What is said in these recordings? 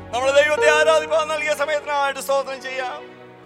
നമ്മുടെ ദൈവത്തെ ആരാധിപ്പാൻ നൽകിയ സമയത്തിനായിട്ട് സ്തോത്രം ചെയ്യാം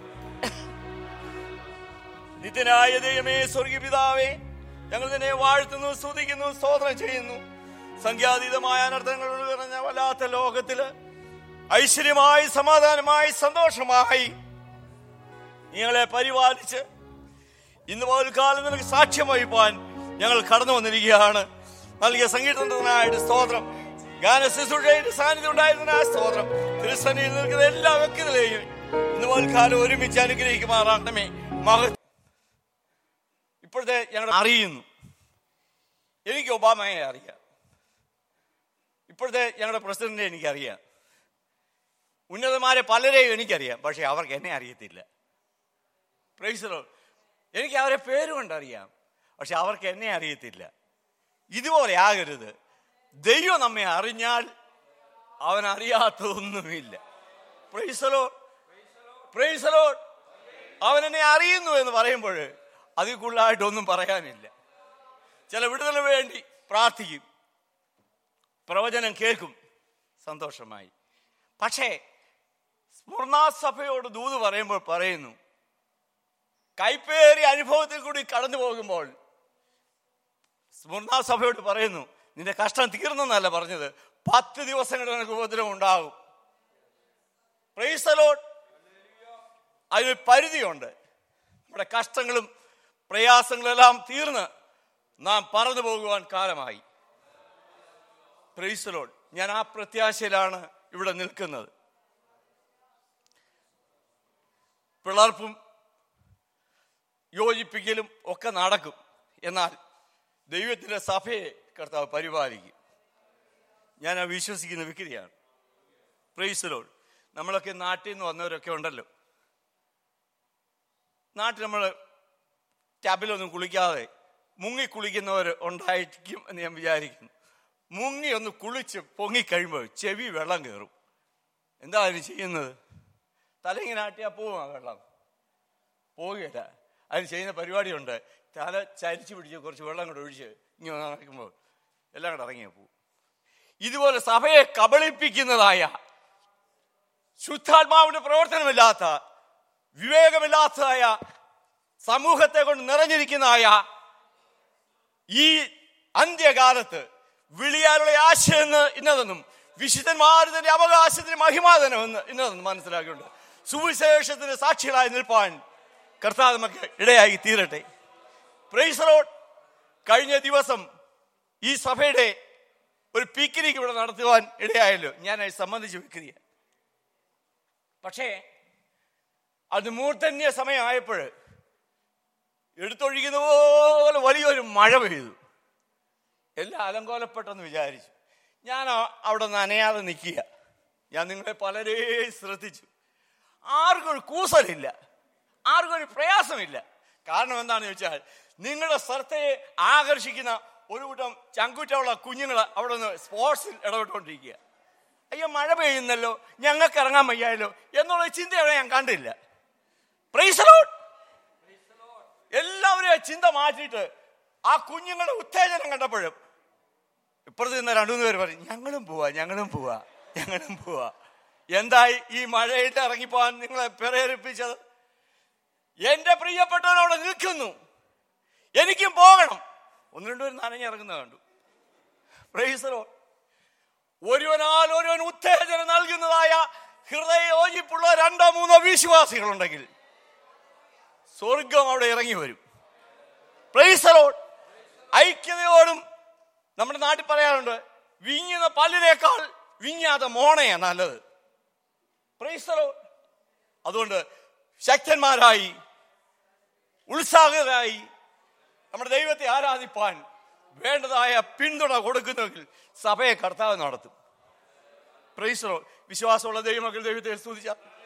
നിത്യനായ ദൈവമേ സ്വർഗീയ പിതാവേ ഞങ്ങൾ നിന്നെ വാഴ്ത്തുന്നു സ്തുതിക്കുന്നു സ്തോത്രം ചെയ്യുന്നു സംഖ്യാതീതമായ അനർത്ഥങ്ങൾ നിറഞ്ഞ വല്ലാത്ത ലോകത്തില് ഐശ്വര്യമായി സമാധാനമായി സന്തോഷമായി ഞങ്ങളെ പരിപാലിച്ച് ഇന്ന് പകൽക്കാലം നിനക്ക് സാക്ഷ്യം വഹിപ്പാൻ ഞങ്ങൾ കടന്നു വന്നിരിക്കുകയാണ് നൽകിയ സംഗീതനായിട്ട് സ്തോത്രം ഗാന ശുശ്രൂഷയുടെ സാന്നിധ്യം ഉണ്ടായിരുന്ന ആ സ്തോത്രം തിരുസന്നിയിൽ നിൽക്കുന്ന എല്ലാ വ്യക്തികളെയും ഇന്ന് പകൽക്കാലം ഒരുമിച്ച് അനുഗ്രഹിക്കുമാറാണമേ മഹ ഇപ്പോഴത്തെ ഞങ്ങൾ അറിയുന്നു എനിക്ക് ഒബാമയെ അറിയാം ഇപ്പോഴത്തെ ഞങ്ങളുടെ പ്രസിഡന്റിനെ എനിക്കറിയാം ഉന്നതന്മാരെ പലരെയും എനിക്കറിയാം പക്ഷെ അവർക്ക് എന്നെ അറിയത്തില്ല പ്രൈസറോ എനിക്ക് അവരെ പേര് കൊണ്ടറിയാം പക്ഷെ അവർക്ക് എന്നെ അറിയത്തില്ല ഇതുപോലെ ആകരുത് ദൈവം നമ്മെ അറിഞ്ഞാൽ അവൻ അറിയാത്തതൊന്നുമില്ല പ്രൈസലോ പ്രൈസലോ അവൻ എന്നെ അറിയുന്നു എന്ന് പറയുമ്പോൾ അതിൽ കൂടുതലായിട്ടൊന്നും പറയാനില്ല ചില വിടുതലിന് വേണ്ടി പ്രാർത്ഥിക്കും പ്രവചനം കേൾക്കും സന്തോഷമായി പക്ഷേ സ്മരണാസഭയോട് ദൂത് പറയുമ്പോൾ പറയുന്നു കൈപ്പേറിയ അനുഭവത്തിൽ കൂടി കടന്നു പോകുമ്പോൾ സ്മരണാസഭയോട് പറയുന്നു നിന്റെ കഷ്ടം തീർന്നെന്നല്ല പറഞ്ഞത് പത്ത് ദിവസങ്ങളുടെ നിനക്ക് ഉപദ്രവം ഉണ്ടാകും പ്രൈസലോട്ട് അതിന് പരിധിയുണ്ട് നമ്മുടെ കഷ്ടങ്ങളും പ്രയാസങ്ങളും എല്ലാം തീർന്ന് നാം പറന്നു പോകുവാൻ കാലമായി പ്രൈസലോട്ട് ഞാൻ ആ പ്രത്യാശയിലാണ് ഇവിടെ നിൽക്കുന്നത് പിളർപ്പും യോജിപ്പിക്കലും ഒക്കെ നടക്കും എന്നാൽ ദൈവത്തിൻ്റെ സഭയെ കർത്താവ് പരിപാലിക്കും ഞാൻ ആ വിശ്വസിക്കുന്ന വ്യക്തിയാണ് പ്രൈസലോൾ നമ്മളൊക്കെ നാട്ടിൽ നിന്ന് വന്നവരൊക്കെ ഉണ്ടല്ലോ നാട്ടിൽ നമ്മൾ ടാപ്പിലൊന്നും കുളിക്കാതെ മുങ്ങി കുളിക്കുന്നവർ ഉണ്ടായിരിക്കും എന്ന് ഞാൻ വിചാരിക്കുന്നു മുങ്ങി ഒന്ന് കുളിച്ച് പൊങ്ങിക്കഴിയുമ്പോൾ ചെവി വെള്ളം കയറും എന്താ അതിന് ചെയ്യുന്നത് തലയിങ്ങനെ ആട്ടിയാൽ പോവും ആ വെള്ളം പോവുകയില്ല അതിന് ചെയ്യുന്ന പരിപാടിയുണ്ട് തല ചരിച്ചു പിടിച്ച് കുറച്ച് വെള്ളം കൂടെ ഒഴിച്ച് ഇങ്ങനെ നടക്കുമ്പോൾ എല്ലാം കൂടെ ഇറങ്ങിയ പോവും ഇതുപോലെ സഭയെ കബളിപ്പിക്കുന്നതായ ശുദ്ധാത്മാവിന്റെ പ്രവർത്തനമില്ലാത്ത വിവേകമില്ലാത്തതായ സമൂഹത്തെ കൊണ്ട് നിറഞ്ഞിരിക്കുന്നതായ ഈ അന്ത്യകാലത്ത് വിളിയാലുള്ള ആശയെന്ന് ഇന്നതെന്നും വിശുദ്ധന്മാരുടെ അവകാശത്തിന് മഹിമാതനമെന്ന് ഇന്നതെന്നും മനസ്സിലാക്കിയിട്ടുണ്ട് സുവിശേഷത്തിന് സാക്ഷികളായി നിൽപ്പാൻ കർത്താവ് നമുക്ക് ഇടയായി തീരട്ടെ പ്രൈസറോഡ് കഴിഞ്ഞ ദിവസം ഈ സഭയുടെ ഒരു പിക്നിക് ഇവിടെ നടത്തുവാൻ ഇടയായല്ലോ ഞാൻ അത് സംബന്ധിച്ച് വെക്കുക പക്ഷേ അത് മൂർധന്യ സമയമായപ്പോൾ എടുത്തൊഴിക്കുന്ന പോലെ വലിയൊരു മഴ പെയ്തു എല്ലാം അലങ്കോലപ്പെട്ടെന്ന് വിചാരിച്ചു ഞാൻ ആ- അവിടെ നനയാതെ നിൽക്കുക ഞാൻ നിങ്ങളെ പലരെയും ശ്രദ്ധിച്ചു ആർക്കും ഒരു കൂസലില്ല ആർക്കും ഒരു പ്രയാസമില്ല കാരണം എന്താണെന്ന് ചോദിച്ചാൽ നിങ്ങളുടെ ശ്രദ്ധയെ ആകർഷിക്കുന്ന ഒരു കൂട്ടം ചങ്കുറ്റമുള്ള കുഞ്ഞുങ്ങൾ അവിടെ നിന്ന് സ്പോർട്സിൽ ഇടപെട്ടുകൊണ്ടിരിക്കുക അയ്യോ മഴ പെയ്യുന്നല്ലോ ഞങ്ങൾക്ക് ഇറങ്ങാൻ വയ്യായല്ലോ എന്നുള്ള ചിന്ത അവിടെ ഞാൻ കണ്ടില്ല പ്രൈസ് ലോഡ് എല്ലാവരും ആ ചിന്ത മാറ്റിയിട്ട് ആ കുഞ്ഞുങ്ങളുടെ ഉത്തേജനം കണ്ടപ്പോഴും ഇപ്പുറത്ത് നിന്ന് രണ്ടു മൂന്ന് പേര് പറയും ഞങ്ങളും പോവാ ഞങ്ങളും പോവാ ഞങ്ങളും പോവാ എന്തായി ഈ മഴയിട്ട് ഇറങ്ങിപ്പോവാൻ നിങ്ങളെ പ്രേരിപ്പിച്ചത് എന്റെ പ്രിയപ്പെട്ടവൻ അവിടെ നിൽക്കുന്നു എനിക്കും പോകണം ഒന്ന് രണ്ടുപേരും നനഞ്ഞിറങ്ങുന്നത് കണ്ടു പ്രൈസറോ ഒരുവനാൽ ഒരുവൻ ഉത്തേജനം നൽകുന്നതായ ഹൃദയ യോജിപ്പുള്ള രണ്ടോ മൂന്നോ വിശ്വാസികളുണ്ടെങ്കിൽ സ്വർഗം അവിടെ ഇറങ്ങി വരും പ്രൈസറോ ഐക്യതയോടും നമ്മുടെ നാട്ടിൽ പറയാറുണ്ട് വിങ്ങുന്ന പല്ലിനേക്കാൾ വിങ്ങാത്ത മോണയാ നല്ലത് പ്രൈസറോ അതുകൊണ്ട് ശക്തന്മാരായി ഉത്സാഹരായി നമ്മുടെ ദൈവത്തെ ആരാധിപ്പാൻ വേണ്ടതായ പിന്തുണ കൊടുക്കുന്നെങ്കിൽ സഭയെ കർത്താവ് നടത്തും പ്രൈസറോ വിശ്വാസമുള്ള ദൈവമക്കൾ ദൈവത്തെ സ്തുതിച്ച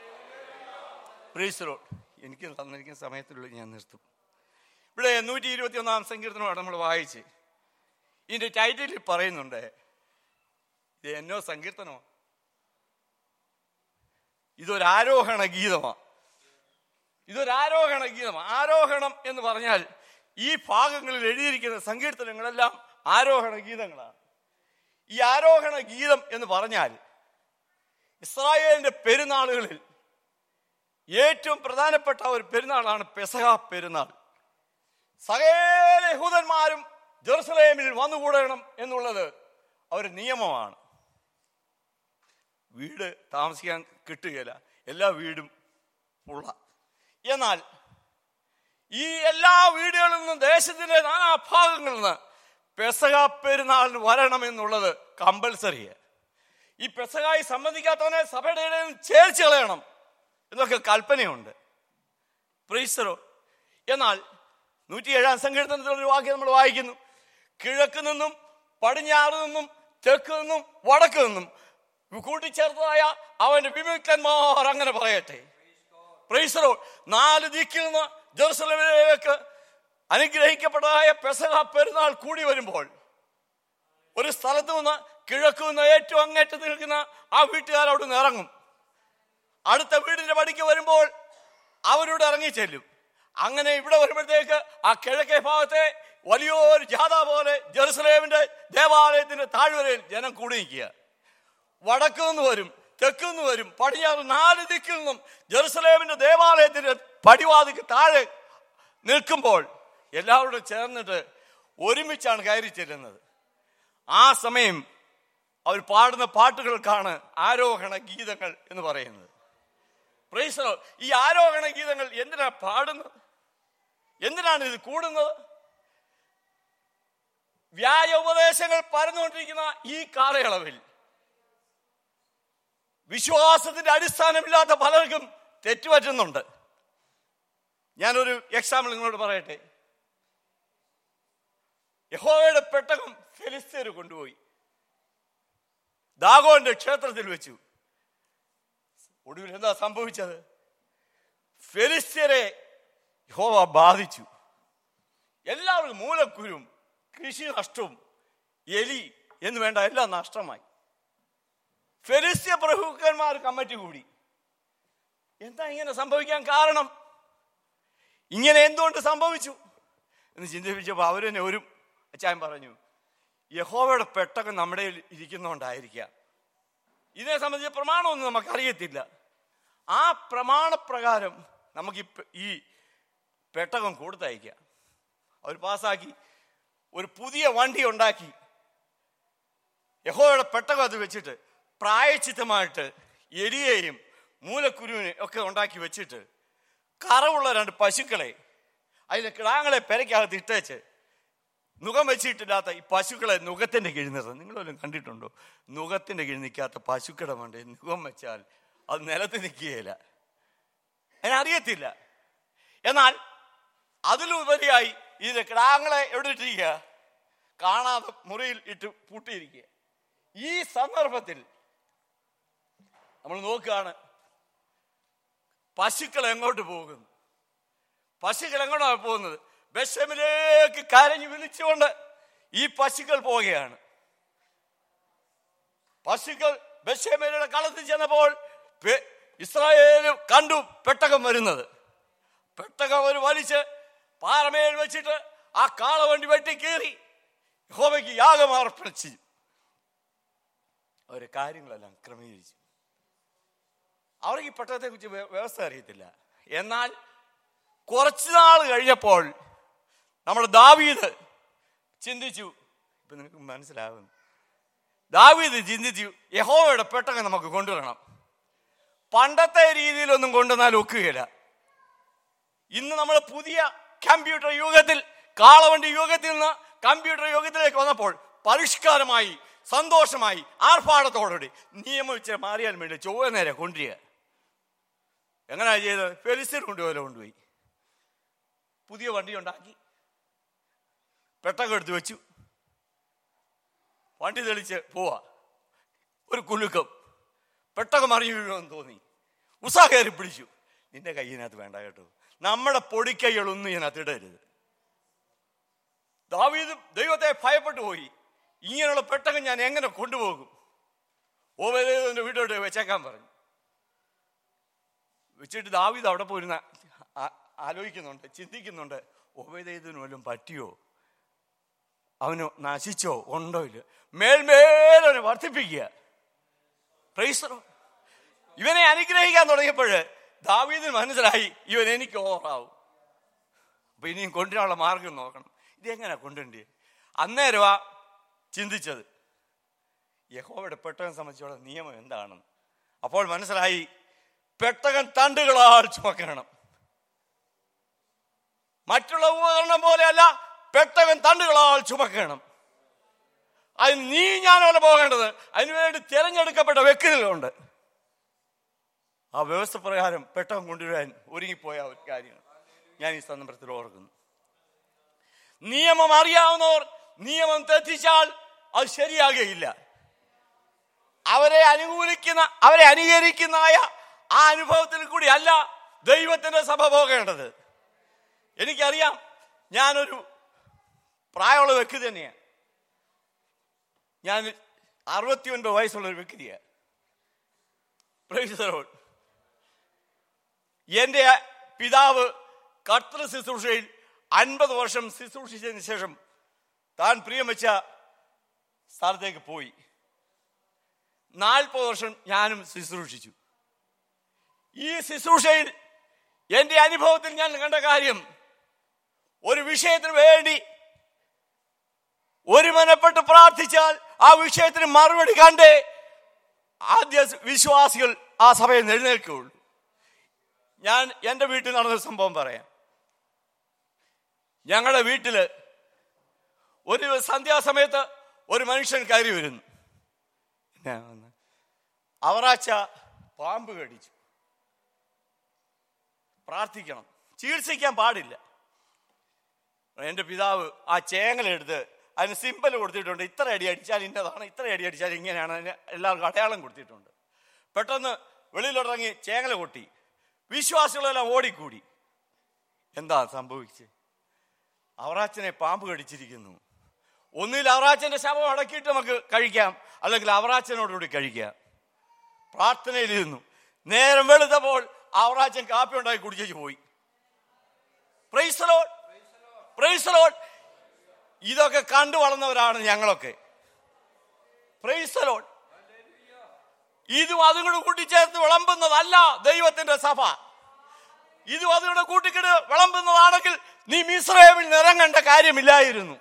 പ്രൈസറോ എനിക്ക് തന്നിരിക്കുന്ന സമയത്തിനുള്ളിൽ ഞാൻ നിർത്തും ഇവിടെ നൂറ്റി ഇരുപത്തി ഒന്നാം സങ്കീർത്തനമാണ് നമ്മൾ വായിച്ച് ഇതിന്റെ ടൈറ്റിലിൽ പറയുന്നുണ്ട് ഇത് എന്നോ സങ്കീർത്തനമോ ഇതൊരു ആരോഹണ ഗീതമാണ് ഇതൊരു ആരോഹണ ഗീതമാണ് ആരോഹണം എന്ന് പറഞ്ഞാൽ ഈ ഭാഗങ്ങളിൽ എഴുതിയിരിക്കുന്ന സങ്കീർത്തനങ്ങളെല്ലാം ആരോഹണ ഗീതങ്ങളാണ് ഈ ആരോഹണ ഗീതം എന്ന് പറഞ്ഞാൽ ഇസ്രായേലിന്റെ പെരുന്നാളുകളിൽ ഏറ്റവും പ്രധാനപ്പെട്ട ഒരു പെരുന്നാളാണ് പെസഹ പെരുന്നാൾ സകല യഹൂദന്മാരും ജെറുസലേമിൽ വന്നുകൂടണം എന്നുള്ളത് ഒരു നിയമമാണ് വീട് താമസിക്കാൻ കിട്ടുകയില്ല എല്ലാ വീടും ഉള്ള എന്നാൽ ഈ എല്ലാ വീടുകളിൽ നിന്നും ദേശത്തിന്റെ നാനാഭാഗങ്ങളിൽ നിന്ന് പെസക പെരുന്നാളിന് വരണമെന്നുള്ളത് കമ്പൽസറിയാണ് ഈ പെസകായി സംബന്ധിക്കാത്തവനെ സഭയുടെ ഇടയിൽ നിന്ന് ചേർച്ച് കളയണം എന്നൊക്കെ കൽപ്പനയുണ്ട് പ്രീസറോ എന്നാൽ നൂറ്റി ഏഴാം സങ്കീർത്തനത്തിലൊരു വാക്യം നമ്മൾ വായിക്കുന്നു കിഴക്ക് നിന്നും പടിഞ്ഞാറ് നിന്നും തെക്ക് നിന്നും വടക്ക് നിന്നും കൂട്ടിച്ചേർത്തതായ അവന്റെ വിമുക്തന്മാർ അങ്ങനെ പറയട്ടെ പ്രൈസറോ നാല് ദിക്കിൽ നിന്ന് ജെറുസലമിലേക്ക് അനുഗ്രഹിക്കപ്പെട്ടതായ പെസഹ പെരുന്നാൾ കൂടി വരുമ്പോൾ ഒരു സ്ഥലത്ത് നിന്ന് കിഴക്ക് നിന്ന് ഏറ്റവും അങ്ങേറ്റത്ത് നിൽക്കുന്ന ആ വീട്ടുകാർ അവിടെ നിന്ന് ഇറങ്ങും അടുത്ത വീടിന്റെ പടിക്ക് വരുമ്പോൾ അവരോട് ഇറങ്ങി ചെല്ലും അങ്ങനെ ഇവിടെ വരുമ്പോഴത്തേക്ക് ആ കിഴക്കേ ഭാഗത്തെ വലിയൊരു ജാഥ പോലെ ജെറുസലേമിന്റെ ദേവാലയത്തിന്റെ താഴ്വരയിൽ ജനം കൂടി നിൽക്കുക വടക്ക് നിന്ന് വരും തെക്ക് നിന്ന് വരും പടിഞ്ഞാറ് നാല് ദിക്കിൽ നിന്നും ജെറുസലേമിന്റെ ദേവാലയത്തിന്റെ പടിവാതിക്ക് താഴെ നിൽക്കുമ്പോൾ എല്ലാവരോടും ചേർന്നിട്ട് ഒരുമിച്ചാണ് കയറി ചെല്ലുന്നത് ആ സമയം അവർ പാടുന്ന പാട്ടുകൾക്കാണ് ആരോഹണ ഗീതങ്ങൾ എന്ന് പറയുന്നത് പ്രൈസലോ ഈ ആരോഹണ ഗീതങ്ങൾ എന്തിനാ പാടുന്നത് എന്തിനാണ് ഇത് കൂടുന്നത് വ്യാജ ഉപദേശങ്ങൾ പരന്നുകൊണ്ടിരിക്കുന്ന ഈ കാലയളവിൽ വിശ്വാസത്തിന്റെ അടിസ്ഥാനമില്ലാത്ത പലർക്കും തെറ്റുപറ്റുന്നുണ്ട് ഞാനൊരു എക്സാമ്പിൾ നിങ്ങളോട് പറയട്ടെ യഹോവയുടെ പെട്ടകം ഫെലിസ്തീർ കൊണ്ടുപോയി ദാഗോന്റെ ക്ഷേത്രത്തിൽ വെച്ചു ഒടുവിൽ എന്താ സംഭവിച്ചത് ഫെലിസ്തീരെ യഹോവ ബാധിച്ചു എല്ലാവരും മൂലക്കുരും കൃഷി നഷ്ടവും എലി എന്ന് വേണ്ട എല്ലാം നഷ്ടമായി ഫെലിസ്ത്യ പ്രഭുക്കന്മാർ കമ്മിറ്റി കൂടി എന്താ ഇങ്ങനെ സംഭവിക്കാൻ കാരണം ഇങ്ങനെ എന്തുകൊണ്ട് സംഭവിച്ചു എന്ന് ചിന്തിപ്പിച്ചപ്പോൾ അവർ തന്നെ ഒരു അച്ചായൻ പറഞ്ഞു യഹോവയുടെ പെട്ടകം നമ്മുടെ കയ്യിൽ ഇരിക്കുന്നതുകൊണ്ടായിരിക്കാം ഇതിനെ സംബന്ധിച്ച പ്രമാണമൊന്നും നമുക്കറിയത്തില്ല ആ പ്രമാണപ്രകാരം നമുക്ക് ഈ പെ- ഈ പെട്ടകം കൊടുത്തയക്കാം അവർ പാസ്സാക്കി ഒരു പുതിയ വണ്ടി ഉണ്ടാക്കി യഹോയുടെ പെട്ടകം അത് വെച്ചിട്ട് പ്രായച്ചിത്തമായിട്ട് എലിയെയും മൂലക്കുരുവിനെ ഒക്കെ ഉണ്ടാക്കി വെച്ചിട്ട് കറവുള്ള രണ്ട് പശുക്കളെ അതിലെ കിടാങ്ങളെ പെരയ്ക്കകത്ത് ഇട്ടേച്ച് നുഖം വെച്ചിട്ടില്ലാത്ത ഈ പശുക്കളെ നുഖത്തിന്റെ കീഴിൽ നിർത്തും നിങ്ങൾ വല്ലതും കണ്ടിട്ടുണ്ടോ നുഖത്തിന്റെ കീഴിൽ നിൽക്കാത്ത പശുക്കളുടെ മണ്ടേ നുഖം വെച്ചാൽ അത് നിലത്ത് നിൽക്കുകയില്ല അതിനറിയത്തില്ല എന്നാൽ അതിലുപരിയായി ഇതിന്റെ കിടാങ്ങളെ എവിടെ ഇട്ടിരിക്കുക കാണാതെ മുറിയിൽ ഇട്ട് പൂട്ടിയിരിക്കുക ഈ സന്ദർഭത്തിൽ നമ്മൾ നോക്കുകയാണ് പശുക്കൾ എങ്ങോട്ട് പോകുന്നു പശുക്കൾ എങ്ങോട്ടാണ് പോകുന്നത് ബെഷമിലേക്ക് കരഞ്ഞു വിളിച്ചുകൊണ്ട് ഈ പശുക്കൾ പോവുകയാണ് പശുക്കൾ ബെഷമേലയുടെ കളത്തിൽ ചെന്നപ്പോൾ പെ- ഇസ്രായേൽ കണ്ടു പെട്ടകം വരുന്നത് പെട്ടകം ഒരു വലിച്ച് പാറമേൽ വെച്ചിട്ട് ആ കാളവണ്ടി വെട്ടി കീറി യഹോവയ്ക്ക് യാഗം അർപ്പണിച്ചു അവര് കാര്യങ്ങളെല്ലാം ക്രമീകരിച്ചു അവർക്ക് ഈ പെട്ടകത്തെ കുറിച്ച് വ്യ- വ്യവസ്ഥ അറിയത്തില്ല എന്നാൽ കുറച്ചു നാൾ കഴിഞ്ഞപ്പോൾ നമ്മുടെ ദാവീദ് ചിന്തിച്ചു ഇപ്പൊ നിനക്ക് മനസ്സിലാകുന്നു ദാവീദ് ചിന്തിച്ചു യഹോവയുടെ പെട്ടകം നമുക്ക് കൊണ്ടുവരണം പണ്ടത്തെ രീതിയിലൊന്നും കൊണ്ടുവന്നാൽ ഒക്കുകയില്ല ഇന്ന് നമ്മൾ പുതിയ കമ്പ്യൂട്ടർ യുഗത്തിൽ കാളവണ്ടി യുഗത്തിൽ നിന്ന് കമ്പ്യൂട്ടർ യുഗത്തിലേക്ക് വന്നപ്പോൾ പരിഷ്കാരമായി സന്തോഷമായി ആർഭാടത്തോടുകൂടി നിയമം വെച്ച് മാറിയാൽ വേണ്ടി ചൊവ്വ നേരെ കൊണ്ടുവരിക എങ്ങനെയാ ചെയ്തത് ഫെലിസിൻ കൊണ്ടുപോലെ കൊണ്ടുപോയി പുതിയ വണ്ടി ഉണ്ടാക്കി പെട്ടകം എടുത്ത് വെച്ചു വണ്ടി തെളിച്ച് പോവാ ഒരു കുലുക്കം പെട്ടകം മറിഞ്ഞു വീഴുമെന്ന് തോന്നി ഉസാ കയറി പിടിച്ചു നിന്റെ കയ്യിനകത്ത് വേണ്ട കേട്ടോ നമ്മുടെ പൊടിക്കൈകളൊന്നും ഇതിനകത്ത് ഇടരുത് ദാവീദ് ദൈവത്തെ ഭയപ്പെട്ടു പോയി ഇങ്ങനെയുള്ള പെട്ടകം ഞാൻ എങ്ങനെ കൊണ്ടുപോകും ഓവേദേവന്റെ വീട്ടോട്ട് വെച്ചേക്കാൻ പറഞ്ഞു വെച്ചിട്ട് ദാവീദ് അവിടെ പോയിരുന്ന ആ- ആലോചിക്കുന്നുണ്ട് ചിന്തിക്കുന്നുണ്ട് ഓവേദേവന് വല്ലതും പറ്റിയോ അവന് നശിച്ചോ ഉണ്ടോ ഇല്ല മേൽമേലവനെ വർദ്ധിപ്പിക്കുക പ്രൈസറോ ഇവനെ അനുഗ്രഹിക്കാൻ തുടങ്ങിയപ്പോൾ ദാവീദിന് മനസ്സിലായി ഇവൻ എനിക്ക് ഓവറാവും അപ്പൊ ഇനിയും കൊണ്ടുവരാനുള്ള മാർഗം നോക്കണം ഇതെങ്ങനെ കൊണ്ടുവരണ്ടേ അന്നേരമാ ചിന്തിച്ചത് യഹോവയുടെ പെട്ടകൻ സംബന്ധിച്ചുള്ള നിയമം എന്താണെന്ന് അപ്പോൾ മനസ്സിലായി പെട്ടകൻ തണ്ടുകളാൽ ചുമക്കണം മറ്റുള്ള ഉപകരണം പോലെയല്ല പെട്ടകൻ തണ്ടുകളാൽ ചുമക്കണം അതിന് നീ ഞാനോലെ പോകേണ്ടത് അതിനുവേണ്ടി തിരഞ്ഞെടുക്കപ്പെട്ട വ്യക്തികളുണ്ട് ആ വ്യവസ്ഥ പ്രകാരം പെട്ടകം കൊണ്ടുവരാൻ ഒരുങ്ങിപ്പോയ ഒരു കാര്യമാണ് ഞാൻ ഈ സന്ദർഭത്തിൽ ഓർക്കുന്നു നിയമം അറിയാവുന്നവർ നിയമം തെറ്റിച്ചാൽ അത് ശരിയാകുകയില്ല അവരെ അനുകൂലിക്കുന്ന അവരെ അനുകരിക്കുന്നതായ ആ അനുഭവത്തിൽ കൂടി അല്ല ദൈവത്തിന്റെ സഭ പോകേണ്ടത് എനിക്കറിയാം ഞാനൊരു പ്രായമുള്ള വ്യക്തി തന്നെയാണ് ഞാൻ അറുപത്തി ഒൻപത് വയസ്സുള്ള ഒരു വ്യക്തിയാണ് Praise the Lord. എന്റെ പിതാവ് കർത്തൃ ശുശ്രൂഷയിൽ അൻപത് വർഷം ശുശ്രൂഷിച്ചതിന് ശേഷം താൻ പ്രിയം വെച്ച സ്ഥലത്തേക്ക് പോയി നാൽപ്പത് വർഷം ഞാനും ശുശ്രൂഷിച്ചു ഈ ശുശ്രൂഷയിൽ എന്റെ അനുഭവത്തിൽ ഞാൻ കണ്ട കാര്യം ഒരു വിഷയത്തിന് വേണ്ടി ഒരുമനപ്പെട്ട് പ്രാർത്ഥിച്ചാൽ ആ വിഷയത്തിന് മറുപടി കണ്ടേ ആദ്യ വിശ്വാസികൾ ആ സഭയിൽ നിന്ന് എഴുന്നേൽക്കുകയുള്ളൂ ഞാൻ എൻ്റെ വീട്ടിൽ നടന്ന സംഭവം പറയാം ഞങ്ങളുടെ വീട്ടില് ഒരു സന്ധ്യാസമയത്ത് ഒരു മനുഷ്യൻ കയറി വരുന്നു എന്നാ വന്ന്? അവറാച്ച പാമ്പ് കടിച്ചു പ്രാർത്ഥിക്കണം ചികിത്സിക്കാൻ പാടില്ല എൻ്റെ പിതാവ് ആ ചേങ്ങലെടുത്ത് അതിന് സിമ്പൽ കൊടുത്തിട്ടുണ്ട് ഇത്ര അടി അടിച്ചാൽ ഇന്നതാണ് ഇത്ര അടി അടിച്ചാൽ ഇങ്ങനെയാണ് അതിന് എല്ലാവർക്കും അടയാളം കൊടുത്തിട്ടുണ്ട് പെട്ടെന്ന് വെളിയിലിറങ്ങി ചേങ്ങല കൊട്ടി വിശ്വാസികളെല്ലാം ഓടിക്കൂടി എന്താ സംഭവിച്ചത് അവറാച്ചനെ പാമ്പ് കടിച്ചിരിക്കുന്നു ഒന്നിൽ അവറാച്ചന്റെ ശവം അടക്കിയിട്ട് നമുക്ക് കഴിക്കാം അല്ലെങ്കിൽ അവറാച്ചനോടുകൂടി കഴിക്കാം പ്രാർത്ഥനയിലിരുന്നു നേരം വെളുത്തപ്പോൾ അവറാച്ചൻ കാപ്പി ഉണ്ടാക്കി കുടിച്ചു പോയി പ്രൈസലോട്ട് പ്രൈസലോട്ട് ഇതൊക്കെ കണ്ടു വളർന്നവരാണ് ഞങ്ങളൊക്കെ പ്രൈസലോട്ട് ഇതും അതും കൂടെ കൂട്ടിച്ചേർത്ത് വിളമ്പുന്നതല്ല ദൈവത്തിന്റെ സഭ ഇതും അതും കൂടെ കൂട്ടിക്കിട്ട് വിളമ്പുന്നതാണെങ്കിൽ നീ മിശ്രമിൽ നിറങ്ങേണ്ട കാര്യമില്ലായിരുന്നു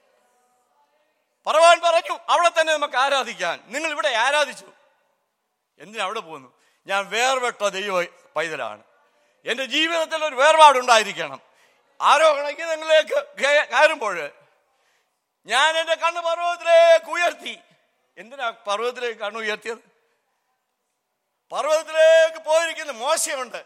പറവാൻ പറഞ്ഞു അവിടെ തന്നെ നമുക്ക് ആരാധിക്കാൻ നിങ്ങൾ ഇവിടെ ആരാധിച്ചു എന്തിനാ അവിടെ പോകുന്നു ഞാൻ വേർപെട്ട ദൈവ പൈതലാണ് എൻ്റെ ജീവിതത്തിൽ ഒരു വേർപാടുണ്ടായിരിക്കണം ആരോഹണയ്ക്ക് നിങ്ങളിലേക്ക് കേ- കയറുമ്പോൾ ഞാൻ എൻ്റെ കണ്ണ് പർവ്വതത്തിലേക്ക് ഉയർത്തി എന്തിനാ പർവ്വതത്തിലേക്ക് കണ്ണ് ഉയർത്തിയത് പർവ്വതത്തിലേക്ക് പോയിരിക്കുന്ന മോശമുണ്ട്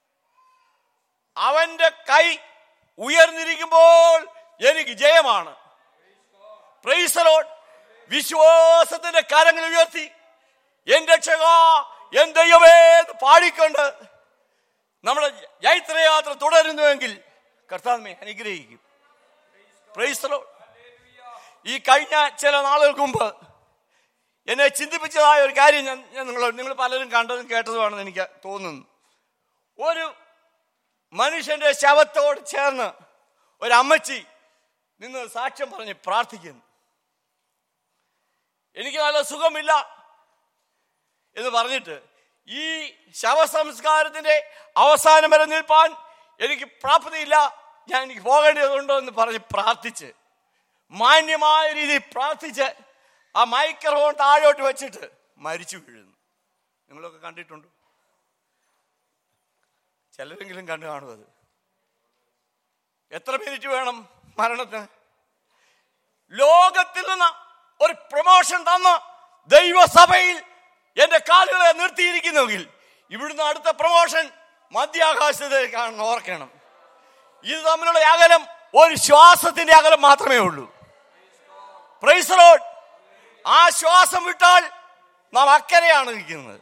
അവന്റെ കൈ ഉയർന്നിരിക്കുമ്പോൾ എനിക്ക് ജയമാണ് പ്രൈസലോൺ വിശ്വാസത്തിന്റെ കരങ്ങൾ ഉയർത്തി എന്റെ രക്ഷക എൻ ദൈവമേ എന്ന് പാടിക്കൊണ്ട് നമ്മുടെ ജൈത്രയാത്ര തുടരുന്നുവെങ്കിൽ കർത്താവിനെ അനുഗ്രഹിക്കും പ്രൈസലോൺ ഈ കഴിഞ്ഞ ചില നാളുകൾക്ക് മുമ്പ് എന്നെ ചിന്തിപ്പിച്ചതായ ഒരു കാര്യം ഞാൻ ഞാൻ നിങ്ങൾ നിങ്ങൾ പലരും കണ്ടതും കേട്ടതുമാണെന്ന് എനിക്ക് തോന്നുന്നു ഒരു മനുഷ്യന്റെ ശവത്തോട് ചേർന്ന് ഒരു അമ്മച്ചി നിന്ന് സാക്ഷ്യം പറഞ്ഞ് പ്രാർത്ഥിക്കുന്നു എനിക്ക് നല്ല സുഖമില്ല എന്ന് പറഞ്ഞിട്ട് ഈ ശവസംസ്കാരത്തിന്റെ അവസാനം വരെ നിൽപ്പാൻ എനിക്ക് പ്രാപ്തിയില്ല ഞാൻ എനിക്ക് പോകേണ്ടതുണ്ടോ എന്ന് പറഞ്ഞ് പ്രാർത്ഥിച്ച് മാന്യമായ രീതിയിൽ പ്രാർത്ഥിച്ച് ആ മൈക്രോഫോൺ താഴോട്ട് വെച്ചിട്ട് മരിച്ചു വീഴുന്നു നിങ്ങളൊക്കെ കണ്ടിട്ടുണ്ടോ ചിലരെങ്കിലും കണ്ടു കാണും അത് എത്ര മിനിറ്റ് വേണം മരണത്തിന് ലോകത്തിൽ നിന്ന് ഒരു പ്രൊമോഷൻ തന്ന് ദൈവസഭയിൽ എന്റെ കാലുകളെ നിർത്തിയിരിക്കുന്നെങ്കിൽ ഇവിടുന്ന് അടുത്ത പ്രൊമോഷൻ മധ്യാകാശത്തേക്കാണെന്ന് ഓർക്കണം ഇത് തമ്മിലുള്ള അകലം ഒരു ശ്വാസത്തിന്റെ അകലം മാത്രമേ ഉള്ളൂ പ്രൈസ് ലോഡ് ആ ശ്വാസം വിട്ടാൽ നാം അക്കരെയാണ് നിൽക്കുന്നത്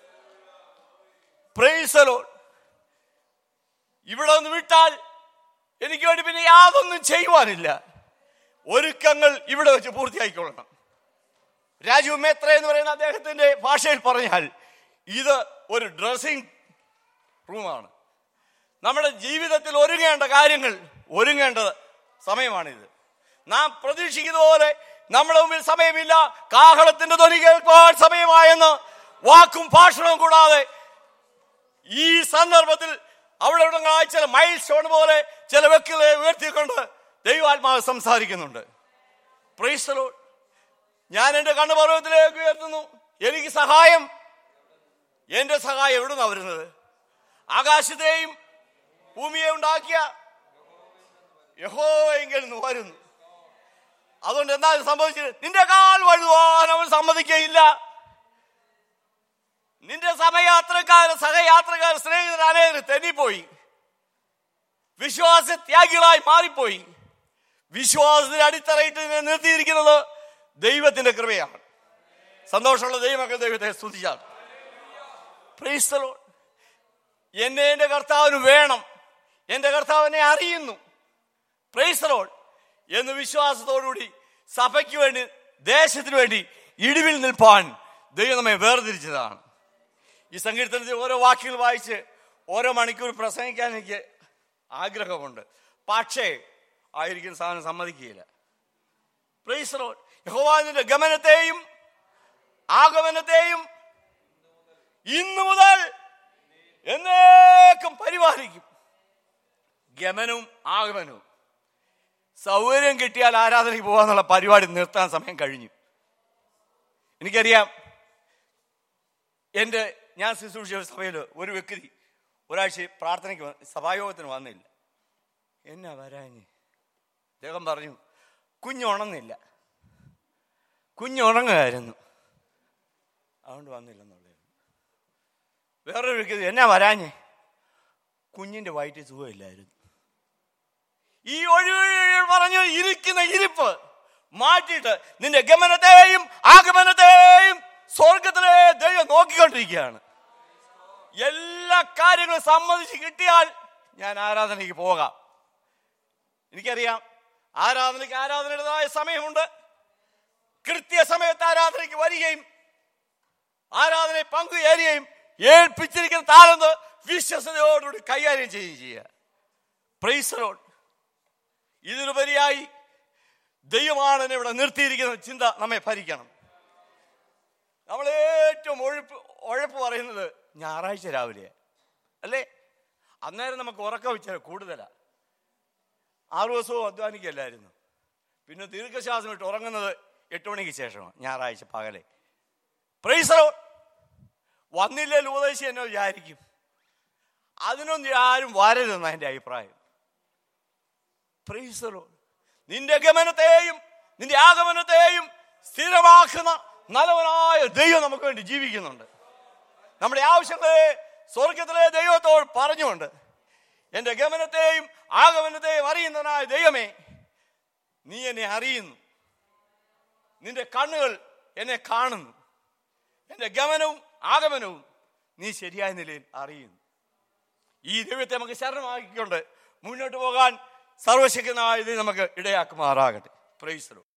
പ്രൈസ് ലോഡ് ഇവിടെ ഒന്ന് വിട്ടാൽ എനിക്ക് വേണ്ടി പിന്നെ യാതൊന്നും ചെയ്യുവാനില്ല ഒരുക്കങ്ങൾ ഇവിടെ വെച്ച് പൂർത്തിയാക്കിക്കൊള്ളണം രാജീവ് മേത്ര എന്ന് പറയുന്ന അദ്ദേഹത്തിന്റെ ഭാഷയിൽ പറഞ്ഞാൽ ഇത് ഒരു ഡ്രസ്സിംഗ് റൂമാണ് നമ്മുടെ ജീവിതത്തിൽ ഒരുങ്ങേണ്ട കാര്യങ്ങൾ ഒരുങ്ങേണ്ട സമയമാണിത് നാം പ്രതീക്ഷിക്കുന്ന പോലെ നമ്മുടെ മുമ്പിൽ സമയമില്ല കാഹളത്തിന്റെ ധ്വനി കേൾക്കുവാൻ സമയമായെന്ന് വാക്കും ഭാഷണവും കൂടാതെ ഈ സന്ദർഭത്തിൽ അവിടെ ഇവിടങ്ങളായി ചില മൈൽ സ്റ്റോൺ പോലെ ചില വ്യക്തികളെ ഉയർത്തിക്കൊണ്ട് ദൈവാത്മാവ് സംസാരിക്കുന്നുണ്ട് പ്രൈസലോ ഞാൻ എൻ്റെ കണ്ണുപർവ്വത്തിലേക്ക് ഉയർത്തുന്നു എനിക്ക് സഹായം എന്റെ സഹായം എവിടെ നിന്നാണ് വരുന്നത് ആകാശത്തെയും ഭൂമിയെ ഉണ്ടാക്കിയ യഹോവെങ്കിൽ നിന്ന് വരുന്നു അതുകൊണ്ട് എന്താ ഇത് സംഭവിച്ചത് നിന്റെ കാൽ വഴുവാൻ അവൻ സമ്മതിക്കയില്ല നിന്റെ സമയാത്രക്കാർ സഹയാത്രക്കാർ സ്നേഹിതർ അനേകർ തെന്നിപ്പോയി വിശ്വാസ ത്യാഗികളായി മാറിപ്പോയി വിശ്വാസത്തിന് അടിത്തറയിട്ട് നിന്നെ നിർത്തിയിരിക്കുന്നത് ദൈവത്തിന്റെ കൃപയാണ് സന്തോഷമുള്ള ദൈവമക്കൾ ദൈവത്തെ സ്തുതിച്ചാണ് Praise the Lord. എന്നെ എൻ്റെ കർത്താവിന് വേണം എൻ്റെ കർത്താവിനെ അറിയുന്നു പ്രൈസലോൾ എന്ന് വിശ്വാസത്തോടുകൂടി സഭയ്ക്ക് വേണ്ടി ദേശത്തിന് വേണ്ടി ഇടിവിൽ നിൽപ്പാൻ ദൈവം നമ്മെ വേർതിരിച്ചതാണ് ഈ സങ്കീർത്തനത്തിൽ ഓരോ വാക്കുകൾ വായിച്ച് ഓരോ മണിക്കൂർ പ്രസംഗിക്കാൻ എനിക്ക് ആഗ്രഹമുണ്ട് പക്ഷേ ആയിരിക്കും സാധനം സമ്മതിക്കുകയില്ല പ്രൈസലോൾ യഹോവാനിന്റെ ഗമനത്തെയും ആഗമനത്തെയും ഇന്നു മുതൽ എന്നേക്കും പരിപാലിക്കും ഗമനവും ആഗമനവും സൗകര്യം കിട്ടിയാൽ ആരാധനയ്ക്ക് പോകാന്നുള്ള പരിപാടി നിർത്താൻ സമയം കഴിഞ്ഞു എനിക്കറിയാം എൻ്റെ ഞാൻ ശുശ്രൂഷിച്ച സഭയിൽ ഒരു വ്യക്തി ഒരാഴ്ച പ്രാർത്ഥനയ്ക്ക് വ- സഭായോഗത്തിന് വന്നില്ല എന്നാ വരാഞ്ഞ് അദ്ദേഹം പറഞ്ഞു കുഞ്ഞുണർന്നില്ല കുഞ്ഞുണങ്ങുമായിരുന്നു അതുകൊണ്ട് വന്നില്ലെന്നുള്ളത് വേറൊരു വ്യക്തി എന്നാ വരാഞ്ഞേ കുഞ്ഞിന്റെ വയറ്റിൽ സുഖമില്ലായിരുന്നു ഈ ഒഴിവുകൾ പറഞ്ഞു ഇരിക്കുന്ന ഇരിപ്പ് മാറ്റിയിട്ട് നിന്റെ ഗമനത്തെയും ആഗമനത്തെയും സ്വർഗത്തിലെ ദൈവം നോക്കിക്കൊണ്ടിരിക്കുകയാണ് എല്ലാ കാര്യങ്ങളും സമ്മതിച്ച് കിട്ടിയാൽ ഞാൻ ആരാധനയ്ക്ക് പോകാം എനിക്കറിയാം ആരാധനയ്ക്ക് ആരാധനയുടേതായ സമയമുണ്ട് കൃത്യസമയത്ത് ആരാധനയ്ക്ക് വരികയും ആരാധനയെ പങ്കുചേരുകയും ഏൽപ്പിച്ചിരിക്കുന്ന താലന്ത് വിശ്വസതയോടുകൂടി കൈകാര്യം ചെയ്യുകയും ചെയ്യുക പ്രൈസറോഡ് ഇതിനുപരിയായി ദൈവമാണ് എന്നെ ഇവിടെ നിർത്തിയിരിക്കുന്ന ചിന്ത നമ്മെ ഭരിക്കണം നമ്മൾ ഏറ്റവും ഒഴുപ്പ് ഉഴപ്പ് പറയുന്നത് ഞായറാഴ്ച രാവിലെ അല്ലേ അന്നേരം നമുക്ക് ഉറക്കം വെച്ചാൽ കൂടുതലാ ആറു ദിവസവും അധ്വാനിക്കല്ലായിരുന്നു പിന്നെ ദീർഘശ്വാസം ഇട്ട് ഉറങ്ങുന്നത് എട്ട് മണിക്ക് ശേഷമാണ് ഞായറാഴ്ച പകലെ പ്രൈസറോ വന്നില്ലേ ഉപദേശി എന്നെ വിചാരിക്കും അതിനൊന്നും ആരും വരരുതെന്ന എൻ്റെ അഭിപ്രായം പ്രൈസറോ നിന്റെ ഗമനത്തെയും നിന്റെ ആഗമനത്തെയും സ്ഥിരമാക്കുന്ന നല്ലവനായ ദൈവം നമുക്ക് വേണ്ടി ജീവിക്കുന്നുണ്ട് നമ്മുടെ ആവശ്യങ്ങളെ സ്വർഗത്തിലെ ദൈവത്തോട് പറഞ്ഞുകൊണ്ട് എൻ്റെ ഗമനത്തെയും ആഗമനത്തെയും അറിയുന്നവനായ ദൈവമേ നീ എന്നെ അറിയുന്നു നിന്റെ കണ്ണുകൾ എന്നെ കാണുന്നു എൻ്റെ ഗമനവും ആഗമനവും നീ ശരിയായ നിലയിൽ അറിയുന്നു ഈ ദൈവത്തെ നമുക്ക് ശരണമാക്കിക്കൊണ്ട് മുന്നോട്ട് പോകാൻ സർവശക്തനായ ഇത് നമുക്ക് ഇടയാക്കുമാറാകട്ടെ പ്രൈസലോ